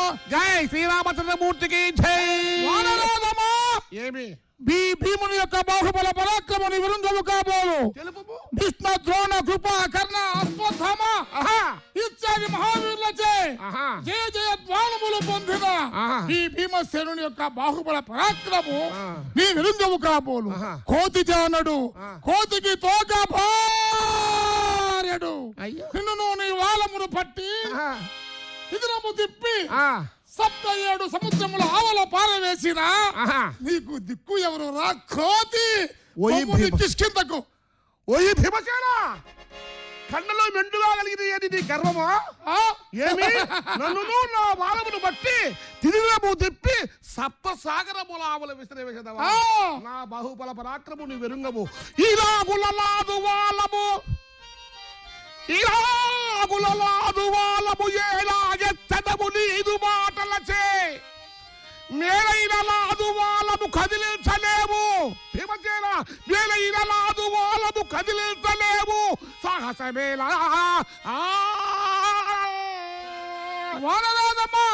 జై శ్రీరామచంద్రమూర్తికి జై వానరోధమా ఏమి భీ భీముని యొక్క బాహుబల పరాక్రమని విరుంధము కాబోలు తెలుపు భీష్మ ద్రోణ కృప కర్ణ అశ్వత్థామ ఆహా ఇత్యాది మహావీరులచే ఆహా జయ జయ ద్వానములు పొందిన ఆహా. ఈ భీమసేనుని యొక్క బాహుబల పరాక్రము ఆ. నీ విరుంధము కాబోలు ఆహా. కోతి జానడు ఆ. కోతికి తోక భార్యడు అయ్యో. నిన్ను నీ వాళ్ళమును పట్టి ఆహా. ఇదిరము తిప్పి ఆ. సప్త ఏడు సముద్రముల ఆవల పారవేసినా ఆహా నీకు దిక్కు ఎవరు రా కోతి ఓయ్ కొమ్ముని భీమ. కిష్కిందకు ఓయి భీమసేన కన్నులో మెండుగా కలిగినది నీ గర్వమా ఆ? ఏమి నన్ను నా బాలమును బట్టి తిరిగినము తిప్పి సప్త సాగరముల ఆవుల విసిరేవేసదవా ఆ. నా బాహుబల పరాక్రము నీ వెరుంగము ఇలాగులలాదు వాళ్ళము ఇలాగులలాదు వాళ్ళము ఏలా ఎత్తదము నీదు మాటలచే మేలైన లాదు వాళ్ళము కదిలించలేము భీమసేన మేలైన లాదు వాళ్ళము కదిలించలేము సాహసమేలా ఆ వానరాజమ్మా